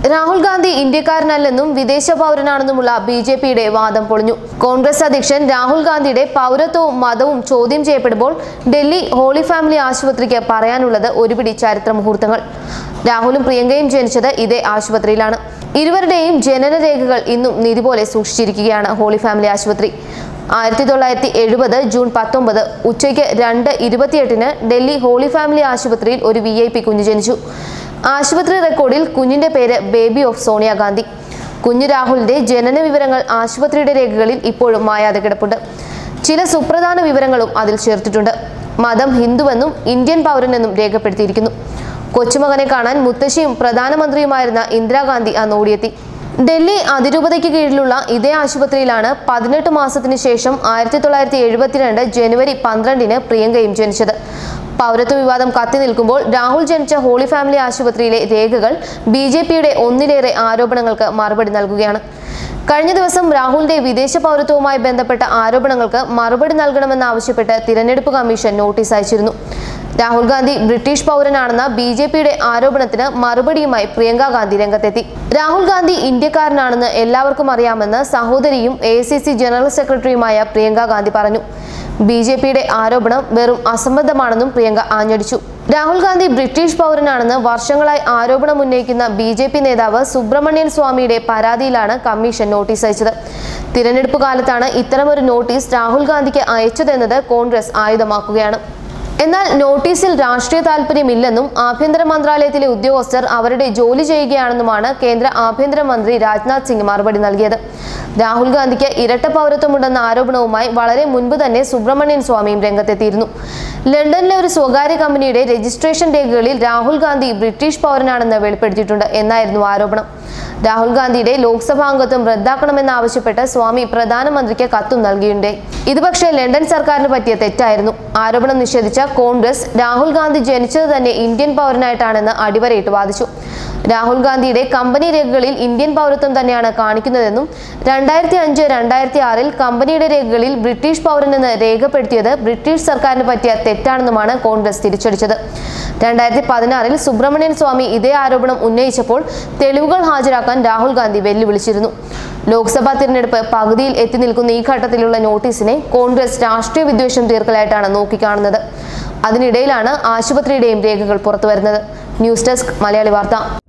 രാഹുൽ ഗാന്ധി ഇന്ത്യക്കാരനല്ലെന്നും വിദേശ പൗരനാണെന്നുമുള്ള B J പിയുടെ വാദം പൊളിഞ്ഞു കോൺഗ്രസ് അധ്യക്ഷൻ രാഹുൽ ഗാന്ധിയുടെ പൗരത്വവും മതവും ചോദ്യം ചെയ്യപ്പെടുമ്പോൾ ഡൽഹി ഹോളി ഫാമിലി ആശുപത്രിക്ക് പറയാനുള്ളത് ഒരുപിടി ചരിത്ര മുഹൂർത്തങ്ങൾ രാഹുലും പ്രിയങ്കയും ജനിച്ചത് ഇതേ ആശുപത്രിയിലാണ് ഇരുവരുടെയും ജനനരേഖകൾ ഇന്നും നിധി പോലെ സൂക്ഷിച്ചിരിക്കുകയാണ് ഹോളി ഫാമിലി ആശുപത്രി ആയിരത്തി തൊള്ളായിരത്തി എഴുപത് ജൂൺ പത്തൊമ്പത് ഉച്ചയ്ക്ക് രണ്ട് ഇരുപത്തിയെട്ടിന് ഡൽഹി ഹോളി ഫാമിലി ആശുപത്രിയിൽ ഒരു വി ഐ പി കുഞ്ഞ് ജനിച്ചു ആശുപത്രി റെക്കോർഡിൽ കുഞ്ഞിന്റെ പേര് ബേബി ഓഫ് സോണിയാഗാന്ധി കുഞ്ഞു രാഹുലിന്റെ ജനന വിവരങ്ങൾ ആശുപത്രിയുടെ രേഖകളിൽ ഇപ്പോഴും മായാതെ കിടപ്പുണ്ട് ചില സുപ്രധാന വിവരങ്ങളും അതിൽ ചേർത്തിട്ടുണ്ട് മതം ഹിന്ദുവെന്നും ഇന്ത്യൻ പൗരനെന്നും രേഖപ്പെടുത്തിയിരിക്കുന്നു കൊച്ചുമകനെ കാണാൻ മുത്തശ്ശിയും പ്രധാനമന്ത്രിയുമായിരുന്ന ഇന്ദിരാഗാന്ധി അന്ന് ഓടിയെത്തി ഡൽഹി അതിരൂപതയ്ക്ക് കീഴിലുള്ള ഇതേ ആശുപത്രിയിലാണ് പതിനെട്ട് മാസത്തിന് ശേഷം ആയിരത്തി തൊള്ളായിരത്തി എഴുപത്തിരണ്ട് ജനുവരി പന്ത്രണ്ടിന് പ്രിയങ്കയും ജനിച്ചത് പൗരത്വ വിവാദം കത്തി നിൽക്കുമ്പോൾ രാഹുൽ ജനിച്ച ഹോളി ഫാമിലി ആശുപത്രിയിലെ രേഖകൾ ബി ജെ പിയുടെ ഒന്നിലേറെ ആരോപണങ്ങൾക്ക് മറുപടി നൽകുകയാണ് കഴിഞ്ഞ ദിവസം രാഹുലിന്റെ വിദേശ പൗരത്വവുമായി ബന്ധപ്പെട്ട ആരോപണങ്ങൾക്ക് മറുപടി നൽകണമെന്നാവശ്യപ്പെട്ട് തിരഞ്ഞെടുപ്പ് കമ്മീഷൻ നോട്ടീസ് അയച്ചിരുന്നു രാഹുൽ ഗാന്ധി ബ്രിട്ടീഷ് പൗരനാണെന്ന ബി ജെ പിയുടെ ആരോപണത്തിന് മറുപടിയുമായി പ്രിയങ്ക ഗാന്ധി രംഗത്തെത്തി രാഹുൽ ഗാന്ധി ഇന്ത്യക്കാരനാണെന്ന് എല്ലാവർക്കും അറിയാമെന്ന് സഹോദരിയും എ ജനറൽ സെക്രട്ടറിയുമായ പ്രിയങ്ക ഗാന്ധി പറഞ്ഞു ബി ജെ പിയുടെ ആരോപണം വെറും അസംബന്ധമാണെന്നും പ്രിയങ്ക ആഞ്ഞടിച്ചു രാഹുൽ ഗാന്ധി ബ്രിട്ടീഷ് പൗരനാണെന്ന് വർഷങ്ങളായി ആരോപണം ഉന്നയിക്കുന്ന ബി ജെ പി നേതാവ് സുബ്രഹ്മണ്യൻ സ്വാമിയുടെ പരാതിയിലാണ് കമ്മീഷൻ നോട്ടീസ് അയച്ചത് തിരഞ്ഞെടുപ്പ് കാലത്താണ് ഇത്തരമൊരു നോട്ടീസ് രാഹുൽ ഗാന്ധിക്ക് അയച്ചതെന്നത് കോൺഗ്രസ് ആയുധമാക്കുകയാണ് എന്നാൽ നോട്ടീസിൽ രാഷ്ട്രീയ താല്പര്യമില്ലെന്നും ആഭ്യന്തര മന്ത്രാലയത്തിലെ ഉദ്യോഗസ്ഥർ അവരുടെ ജോലി ചെയ്യുകയാണെന്നുമാണ് കേന്ദ്ര ആഭ്യന്തരമന്ത്രി രാജ്നാഥ് സിംഗ് മറുപടി നൽകിയത് രാഹുൽ ഗാന്ധിക്ക് ഇരട്ട പൗരത്വമുണ്ടെന്ന ആരോപണവുമായി വളരെ മുൻപ് തന്നെ സുബ്രഹ്മണ്യൻ സ്വാമിയും രംഗത്തെത്തിയിരുന്നു ലണ്ടനിലെ ഒരു സ്വകാര്യ കമ്പനിയുടെ രജിസ്ട്രേഷൻ രേഖകളിൽ രാഹുൽ ഗാന്ധി ബ്രിട്ടീഷ് പൗരനാണെന്ന് വെളിപ്പെടുത്തിയിട്ടുണ്ട് എന്നായിരുന്നു ആരോപണം രാഹുൽ ഗാന്ധിയുടെ ലോക്സഭാംഗത്വം റദ്ദാക്കണമെന്നാവശ്യപ്പെട്ട് സ്വാമി പ്രധാനമന്ത്രിക്ക് കത്തും നൽകിയിട്ടുണ്ട് ഇത് പക്ഷേ ലണ്ടൻ സർക്കാരിന് പറ്റിയ തെറ്റായിരുന്നു ആരോപണം നിഷേധിച്ച കോൺഗ്രസ് രാഹുൽ ഗാന്ധി ജനിച്ചത് തന്നെ ഇന്ത്യൻ പൗരനായിട്ടാണെന്ന് അടിവരയിട്ട് വാദിച്ചു രാഹുൽ ഗാന്ധിയുടെ കമ്പനി രേഖകളിൽ ഇന്ത്യൻ പൗരത്വം തന്നെയാണ് കാണിക്കുന്നതെന്നും രണ്ടായിരത്തി അഞ്ച് രണ്ടായിരത്തി ആറിൽ കമ്പനിയുടെ രേഖകളിൽ ബ്രിട്ടീഷ് പൗരനെന്ന് രേഖപ്പെടുത്തിയത് ബ്രിട്ടീഷ് സർക്കാരിന് പറ്റിയ തെറ്റാണെന്നുമാണ് കോൺഗ്രസ് തിരിച്ചടിച്ചത് രണ്ടായിരത്തി പതിനാറിൽ സുബ്രഹ്മണ്യൻ സ്വാമി ഇതേ ആരോപണം ഉന്നയിച്ചപ്പോൾ തെളിവുകൾ ഹാജരാക്കാൻ രാഹുൽ ഗാന്ധി വെല്ലുവിളിച്ചിരുന്നു ലോക്സഭാ തിരഞ്ഞെടുപ്പ് പകുതിയിൽ എത്തി നിൽക്കുന്ന ഈ ഘട്ടത്തിലുള്ള നോട്ടീസിനെ കോൺഗ്രസ് രാഷ്ട്രീയ വിദ്വേഷം തീർക്കലായിട്ടാണ് നോക്കിക്കാണുന്നത് അതിനിടയിലാണ് ആശുപത്രിയുടെയും രേഖകൾ പുറത്തുവരുന്നത് ന്യൂസ് ഡെസ്ക് മലയാളി വാർത്ത